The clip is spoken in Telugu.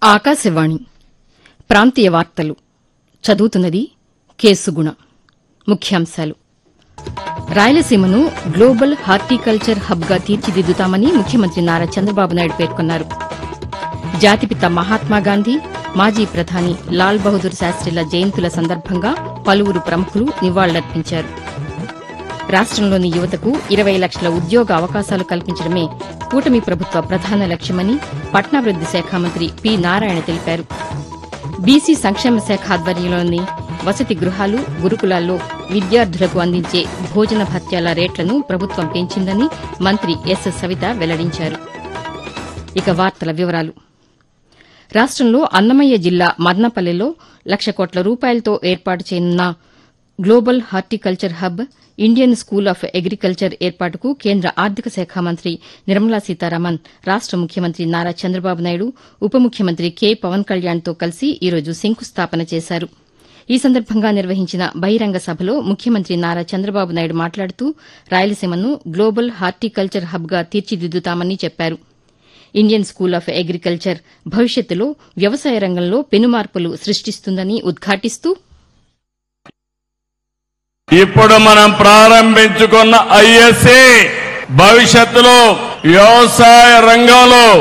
ఆకాశవాణి ప్రాంతీయ వార్తలు చదువుతున్నది కేసుగుణ ముఖ్యాంశాలు రాయలసీమను గ్లోబల్ హార్టికల్చర్ హబ్గా తీర్చిదిద్దుతామని ముఖ్యమంత్రి నారా చంద్రబాబు నాయుడు పేర్కొన్నారు జాతిపిత మహాత్మాగాంధీ మాజీ ప్రధాని లాల్ బహదూర్ శాస్త్రిల జయంతుల సందర్భంగా పలువురు ప్రముఖులు నివాళులర్పించారు రాష్టంలోని యువతకు ఇరవై లక్షల ఉద్యోగ అవకాశాలు కల్పించడమే కూటమి ప్రభుత్వ ప్రధాన లక్ష్యమని పట్నాభివృద్ది శాఖ మంత్రి పి నారాయణ తెలిపారు బీసీ సంక్షేమ శాఖ ఆధ్వర్యంలోని వసతి గృహాలు గురుకులాల్లో విద్యార్థులకు అందించే భోజన భత్యాల రేట్లను ప్రభుత్వం పెంచిందని మంత్రి ఎస్ సవిత వెల్లడించారు ఇక వార్తల వివరాలు రాష్టంలో అన్నమయ్య జిల్లా మదనపల్లెలో లక్ష కోట్ల రూపాయలతో ఏర్పాటు చేయనున్న global horticulture hub Indian school of agriculture ఏర్పాటుకు కేంద్ర ఆర్థిక శాఖ మంత్రి నిర్మలా సీతారామన్ రాష్ట ముఖ్యమంత్రి నారా చంద్రబాబు నాయుడు ఉప ముఖ్యమంత్రి కె పవన్ కళ్యాణ్తో కలిసి ఈరోజు శంకుస్థాపన చేశారు ఈ సందర్భంగా నిర్వహించిన బహిరంగ సభలో ముఖ్యమంత్రి నారా చంద్రబాబు నాయుడు మాట్లాడుతూ రాయలసీమను గ్లోబల్ హార్టికల్చర్ హబ్గా తీర్చిదిద్దుతామని చెప్పారు ఇండియన్ స్కూల్ ఆఫ్ అగ్రికల్చర్ భవిష్యత్తులో వ్యవసాయ రంగంలో పెనుమార్పులు సృష్టిస్తుందని ఉద్ఘాటిస్తూ ఇప్పుడు మనం ప్రారంభించుకున్న ఐఎస్ఏ భవిష్యత్తులో వ్యవసాయ రంగంలో